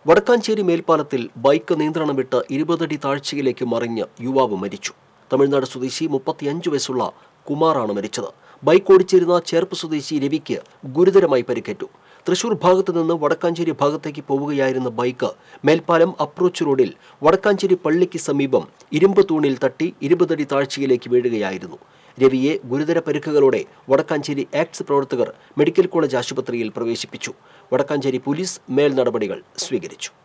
Vadakkanchery മേൽപ്പാലത്തിൽ bike നിയന്ത്രണം വിട്ട് ഇരുപതടി താഴ്ചയിലേക്ക് മറിഞ്ഞ് യുവാവ് മരിച്ചു തമിഴ്നാട് സ്വദേശി മുപ്പത്തിയഞ്ച് വയസ്സുള്ള കുമാറാണ് മരിച്ചത് ബൈക്ക് ഓടിച്ചിരുന്ന ചേർപ്പ് സ്വദേശി രവിക്ക് ഗുരുതരമായി പരിക്കേറ്റു തൃശൂർ ഭാഗത്ത് നിന്ന് വടക്കാഞ്ചേരി ഭാഗത്തേക്ക് പോവുകയായിരുന്ന ബൈക്ക് മേൽപ്പാലം അപ്രോച്ച് റോഡിൽ വടക്കാഞ്ചേരി പള്ളിക്ക് സമീപം ഇരുമ്പ് തൂണിൽ തട്ടി ഇരുപതടി താഴ്ചയിലേക്ക് വീഴുകയായിരുന്നു രവിയെ ഗുരുതര പരിക്കുകളോടെ വടക്കാഞ്ചേരി ആക്ട്സ് പ്രവർത്തകർ മെഡിക്കൽ കോളേജ് ആശുപത്രിയിൽ പ്രവേശിപ്പിച്ചു വടക്കാഞ്ചേരി പോലീസ് മേൽ നടപടികൾ സ്വീകരിച്ചു